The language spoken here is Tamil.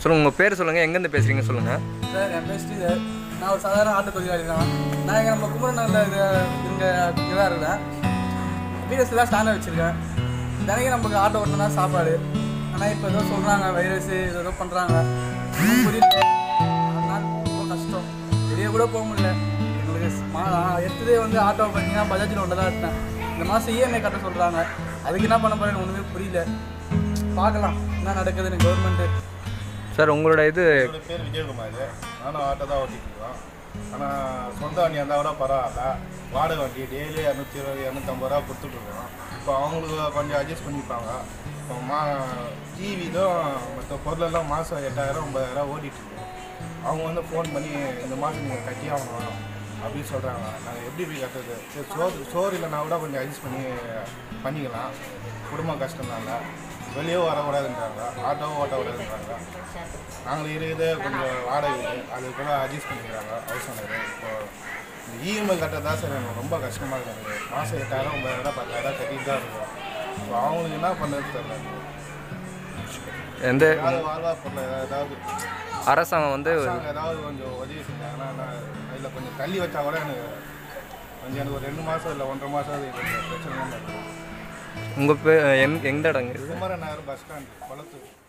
சொல்லுங்கள் உங்கள் பேர் சொல்லுங்கள் எங்கேருந்து பேசுகிறீங்க சொல்லுங்கள் சார் என் பேர் ஸ்ரீதர் நான் ஒரு சாதாரண ஆட்டோ தொழிலாளி தான் நான் இங்கே நம்ம குமரநகரில் இது இங்கே இங்கே தான் இருக்கிறேன் பிஎஸ்சி தான் ஸ்டாண்டர்ட் வச்சுருக்கேன் தினைக்கும் நமக்கு ஆட்டோ ஓட்டினா சாப்பாடு ஆனால் இப்போ ஏதோ சொல்கிறாங்க வைரஸ் ஏதோ ஏதோ பண்ணுறாங்க புரியல அதனால் ரொம்ப கஷ்டம் வெளியே கூட போக முடியல எங்களுக்கு மா நான் எடுத்ததே வந்து ஆட்டோ பார்த்தீங்கன்னா பஜாஜ் லோனில் தான் எடுத்தேன் இந்த மாதம் இஎம்ஐ கட்ட சொல்கிறாங்க அதுக்கு என்ன பண்ண போகிறேன்னு ஒன்றுமே புரியல பார்க்கலாம் என்ன நடக்குதுன்னு கவர்மெண்ட்டு சார் உங்களோட இது என்னோட பேர் விஜயகுமார் நானும் ஆட்டோ தான் ஓட்டிட்டு இருக்கோம் ஆனால் சொந்த வண்டி இருந்தால் கூட பரவாயில்ல வாடகை வண்டி டெய்லி இரநூத்தி இருபது இரநூத்தம்பது ரூபா கொடுத்துட்ருக்கோம் இப்போ அவங்களுக்கு கொஞ்சம் அட்ஜஸ்ட் பண்ணிப்பாங்க இப்போ மா டிவிலும் மற்ற பொருளெல்லாம் மாதம் எட்டாயிரம் ஒம்பதாயிரம் ஓடிட்டுருக்கோம் அவங்க வந்து ஃபோன் பண்ணி இந்த மாதம் நீங்கள் கட்டி ஆகணும் அப்படின்னு சொல்கிறாங்க நாங்கள் எப்படி போய் கட்டுறது சரி சோறு சோறு இல்லைனா கூட கொஞ்சம் அட்ஜஸ்ட் பண்ணி பண்ணிக்கலாம் குடும்ப கஷ்டம்னால வெளியே வரக்கூடாதுன்றாங்க ஆட்டோவும் ஓட்டக்கூடாதுன்றாங்க நாங்கள் இருக்குது கொஞ்சம் வாடகை இருக்குது அது கூட அட்ஜஸ்ட் பண்ணிக்கிறாங்க ஹவுஸ் ஓனர் இப்போ இந்த இஎம்ஐ கட்டுறது தான் சார் எனக்கு ரொம்ப கஷ்டமாக இருக்குது எனக்கு மாதம் எட்டாயிரம் ஒம்பதாயிரம் பத்தாயிரம் கட்டிட்டு தான் இருக்கும் இப்போ அவங்களுக்கு என்ன பண்ணுறது தெரியல எந்த ஏதாவது வாழ்வா பொருள் ஏதாவது அரசாங்கம் வந்து அரசாங்கம் ஏதாவது கொஞ்சம் உதவி செஞ்சாங்கன்னா நான் இதில் கொஞ்சம் தள்ளி வச்சா கூட எனக்கு கொஞ்சம் எனக்கு ஒரு ரெண்டு மாதம் இல்லை ஒன்றரை மாதம் அது கொஞ்சம் பிரச்சனை தான் இருக்கும் உங்கள் பே எங் எந்த இடங்க இது குமரன் நகர் பஸ் ஸ்டாண்ட் குளத்தூர்